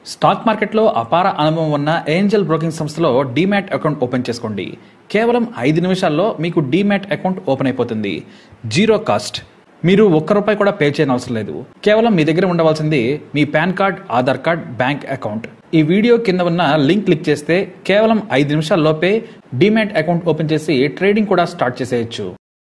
stock మార్కెట్లో అపార అనుభవం ఉన్న ఏంజల్ బ్రోకింగ్ సంస్థలో డీమ్యాట్ అకౌంట్ ఓపెన్ చేసుకోండి కేవలం ఐదు నిమిషాల్లో మీకు డీమ్యాట్ అకౌంట్ ఓపెన్ అయిపోతుంది జీరో కాస్ట్ మీరు ఒక్క రూపాయి కూడా పే చేయని అవసరం లేదు కేవలం మీ దగ్గర ఉండవలసింది మీ PAN card Aadhaar card bank account ఈ వీడియో కింద ఉన్న లింక్ క్లిక్ చేస్తే కేవలం ఐదు నిమిషాల్లోపే డీమ్యాట్ అకౌంట్ ఓపెన్ చేసి ట్రేడింగ్ కూడా స్టార్ట్ చేసేయచ్చు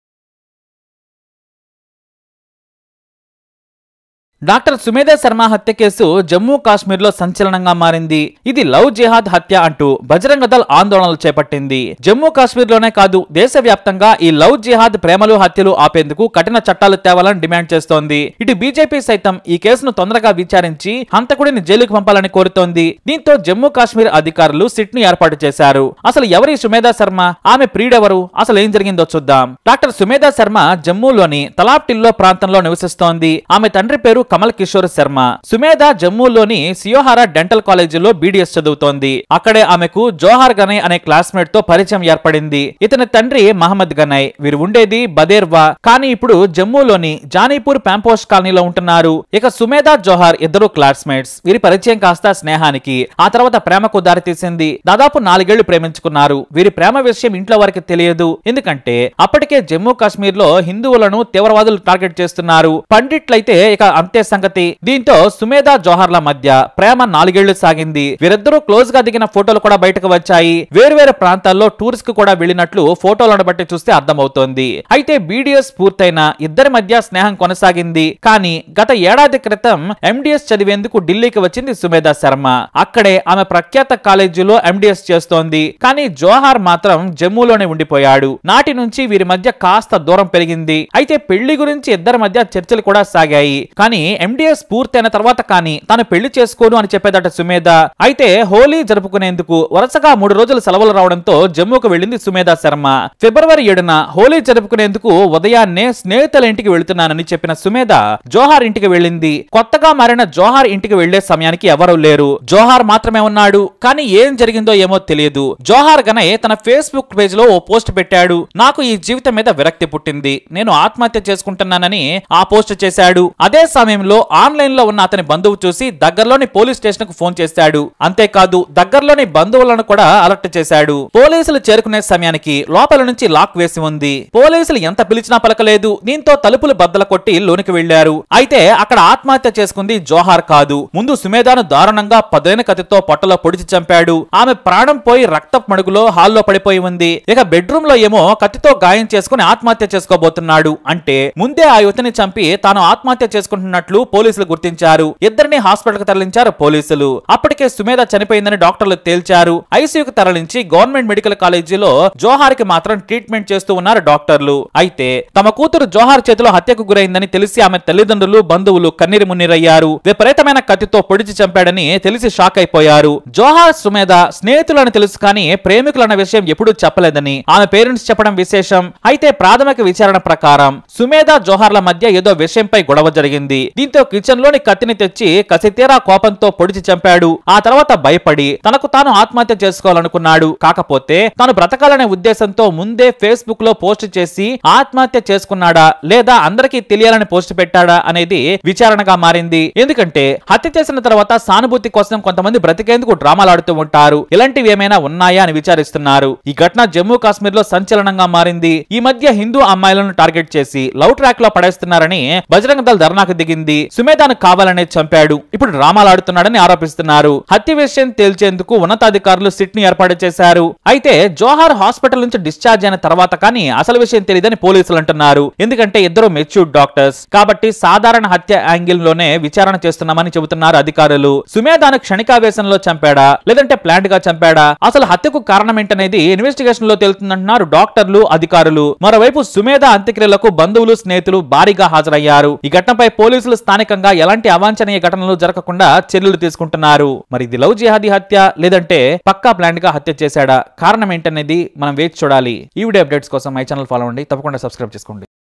డాక్టర్ సుమేధా శర్మ హత్య కేసు జమ్మూ కాశ్మీర్ లో సంచలనంగా మారింది ఇది లవ్ జిహాద్ హత్య అంటూ బజరంగ దళ్ ఆందోళనలు చేపట్టింది జమ్మూ కాశ్మీర్ లోనే కాదు దేశవ్యాప్తంగా ఈ లవ్ జిహాద్ ప్రేమలు హత్యలు ఆపేందుకు కఠిన చట్టాలు తేవాలని డిమాండ్ చేస్తోంది ఇటు బీజేపీ సైతం ఈ కేసును తొందరగా విచారించి హంతకుడిని జైలుకు పంపాలని కోరుతోంది దీంతో జమ్మూ కాశ్మీర్ అధికారులు సిట్ ను ఏర్పాటు చేశారు అసలు ఎవరి సుమేధా శర్మ ఆమె ప్రియుడెవరు అసలు ఏం జరిగిందో చూద్దాం డాక్టర్ సుమేధా శర్మ జమ్మూలోని తలాప్టిల్లో ప్రాంతంలో నివసిస్తోంది ఆమె తండ్రి పేరు కమల్ కిషోర్ శర్మ సుమేధ జమ్మూలోని సియోహారా డెంటల్ కాలేజీలో బీడీఎస్ చదువుతోంది అక్కడే ఆమెకు జోహార్ గనై అనే క్లాస్మేట్ తో పరిచయం ఏర్పడింది ఇతని తండ్రి మహమ్మద్ గనై వీరు ఉండేది బదేర్వా కానీ ఇప్పుడు జమ్మూలోని జానీపూర్ ప్యాంపోస్ట్ కాలనీలో ఉంటున్నారు ఇక సుమేధ జోహార్ ఇద్దరు క్లాస్మేట్స్ వీరి పరిచయం కాస్త స్నేహానికి ఆ తర్వాత ప్రేమకు దారితీసింది దాదాపు నాలుగేళ్లు ప్రేమించుకున్నారు వీరి ప్రేమ విషయం ఇంట్లో వారికి తెలియదు ఎందుకంటే అప్పటికే జమ్మూ కాశ్మీర్ లో హిందువులను తీవ్రవాదులు టార్గెట్ చేస్తున్నారు పండిట్లయితే ఇక అంతే సంగతి దీంతో సుమేధా జోహార్ల మధ్య ప్రేమ నాలుగేళ్లు సాగింది వీరిద్దరూ క్లోజ్ గా దిగిన ఫోటోలు కూడా బయటకు వచ్చాయి వేర్వేరు ప్రాంతాల్లో టూర్స్ కు కూడా వెళ్ళినట్లు ఫోటోలను బట్టి చూస్తే అర్థమవుతోంది అయితే బీడీఎస్ పూర్తయిన ఇద్దరి మధ్య స్నేహం కొనసాగింది కానీ గత ఏడాది క్రితం ఎండిఎస్ చదివేందుకు ఢిల్లీకి వచ్చింది సుమేధా శర్మ అక్కడే ఆమె ప్రఖ్యాత కాలేజీలో ఎండిఎస్ చేస్తోంది కానీ జోహార్ మాత్రం జమ్మూలోనే ఉండిపోయాడు నాటి నుంచి వీరి మధ్య కాస్త దూరం పెరిగింది అయితే పెళ్లి గురించి ఇద్దరి మధ్య చర్చలు కూడా సాగాయి కానీ ఎండిఎస్ పూర్తయిన తర్వాత కానీ తాను పెళ్లి చేసుకోను అని చెప్పేదట సుమేధ అయితే హోలీ జరుపుకునేందుకు వరుసగా మూడు రోజులు సెలవులు రావడంతో జమ్మూకు వెళ్ళింది సుమేధ శర్మ ఫిబ్రవరి ఏడున హోలీ జరుపుకునేందుకు ఉదయాన్నే స్నేహితుల ఇంటికి వెళుతున్నానని చెప్పిన సుమేధ జోహార్ ఇంటికి వెళ్ళింది కొత్తగా మారిన జోహార్ ఇంటికి వెళ్లే సమయానికి ఎవరూ లేరు జోహార్ మాత్రమే ఉన్నాడు కానీ ఏం జరిగిందో ఏమో తెలియదు జోహార్ గనే తన ఫేస్బుక్ పేజ్ లో ఓ పోస్ట్ పెట్టాడు నాకు ఈ జీవితం మీద విరక్తి పుట్టింది నేను ఆత్మహత్య చేసుకుంటున్నానని ఆ పోస్ట్ చేశాడు అదే సమయంలో ఆన్లైన్ లో ఉన్న అతని బంధువు చూసి దగ్గరలోని పోలీస్ స్టేషన్ కు ఫోన్ చేశాడు అంతేకాదు దగ్గరలోని బంధువులను కూడా అలర్ట్ చేశాడు పోలీసులు చేరుకునే సమయానికి లోపల నుంచి లాక్ వేసి ఉంది పోలీసులు ఎంత పిలిచినా పలకలేదు దీంతో తలుపులు బద్దల కొట్టి లోనికి వెళ్లారు అయితే అక్కడ ఆత్మహత్య చేసుకుంది జోహార్ కాదు ముందు సుమేధాను దారుణంగా పదైన కత్తితో పొట్టలో పొడిచి చంపాడు ఆమె ప్రాణం పోయి రక్తపు మడుగులో హాల్లో పడిపోయి ఉంది ఇక బెడ్రూమ్ లో ఏమో కత్తితో గాయం చేసుకుని ఆత్మహత్య చేసుకోబోతున్నాడు అంటే ముందే ఆ యువతిని చంపి తాను ఆత్మహత్య చేసుకుంటున్నట్లు పోలీసులు గుర్తించారు ఇద్దరిని హాస్పిటల్ కు తరలించారు పోలీసులు అప్పటికే సుమేధ చనిపోయిందని డాక్టర్లు తేల్చారు ఐసీయూకి తరలించి గవర్నమెంట్ మెడికల్ కాలేజీలో జోహార్ కి మాత్రం ట్రీట్మెంట్ చేస్తూ ఉన్నారు డాక్టర్లు అయితే తమ కూతురు జోహార్ చేతిలో హత్యకు గురైందని తెలిసి ఆమె తల్లిదండ్రులు బంధువులు కన్నీరు మున్నీరయ్యారు విపరీతమైన కత్తితో పొడిచి చంపాడని తెలిసి షాక్ అయిపోయారు జోహార్ సుమేధ స్నేహితులని తెలుసు కానీ ప్రేమికులన్న విషయం ఎప్పుడూ చెప్పలేదని ఆమె పేరెంట్స్ చెప్పడం విశేషం అయితే ప్రాథమిక విచారణ ప్రకారం సుమేధ జోహార్ల మధ్య ఏదో విషయంపై గొడవ జరిగింది దీంతో కిచెన్ లోని కత్తిని తెచ్చి కసితీరా కోపంతో పొడిచి చంపాడు ఆ తర్వాత భయపడి తనకు తాను ఆత్మహత్య చేసుకోవాలనుకున్నాడు కాకపోతే తాను బ్రతకాలనే ఉద్దేశంతో ముందే ఫేస్బుక్ లో పోస్ట్ చేసి ఆత్మహత్య చేసుకున్నాడా లేదా అందరికీ తెలియాలని పోస్ట్ పెట్టాడా అనేది విచారణగా మారింది ఎందుకంటే హత్య చేసిన తర్వాత సానుభూతి కోసం కొంతమంది బ్రతికేందుకు డ్రామాలు ఆడుతూ ఉంటారు ఇలాంటివి ఏమైనా ఉన్నాయా అని విచారిస్తున్నారు ఈ ఘటన జమ్మూ కాశ్మీర్ లో సంచలనంగా మారింది ఈ మధ్య హిందూ అమ్మాయిలను టార్గెట్ చేసి లవ్ ట్రాక్ లో పడేస్తున్నారని బజరంగ దళ్ ధర్నాకు దిగింది సుమేధాను కావాలనే చంపాడు ఇప్పుడు డ్రామాలు ఆడుతున్నాడని ఆరోపిస్తున్నారు హత్య విషయం తేల్చేందుకు ఉన్నతాధికారులు సిట్ ని ఏర్పాటు చేశారు అయితే జోహార్ హాస్పిటల్ నుంచి డిశ్చార్జ్ అయిన తర్వాత కానీ అసలు విషయం తెలియదని పోలీసులు అంటున్నారు ఎందుకంటే ఇద్దరు మెచ్యూర్డ్ డాక్టర్స్ కాబట్టి సాధారణ హత్య యాంగిల్ లోనే విచారణ చేస్తున్నామని చెబుతున్నారు అధికారులు సుమేధాను క్షణికావేశంలో చంపాడా లేదంటే ప్లాంట్ గా చంపాడా అసలు హత్యకు కారణం ఏంటనేది ఇన్వెస్టిగేషన్ లో తేలుతుందంటున్నారు డాక్టర్లు అధికారులు మరోవైపు సుమేధ అంత్యక్రియలకు బంధువులు స్నేహితులు భారీగా హాజరయ్యారు ఈ ఘటనపై పోలీసులు స్థానికంగా ఎలాంటి అవాంఛనీయ ఘటనలు జరగకుండా చర్యలు తీసుకుంటున్నారు మరి ఇది లవ్ జిహాదీ హత్య లేదంటే పక్కా ప్లాంట్ గా హత్య చేశాడా కారణం ఏంటనేది మనం వేచి చూడాలి ఈ వీడియో అప్డేట్స్ కోసం మై ఛానల్ ఫాలో అవ్వండి తప్పకుండా సబ్స్క్రైబ్ చేసుకోండి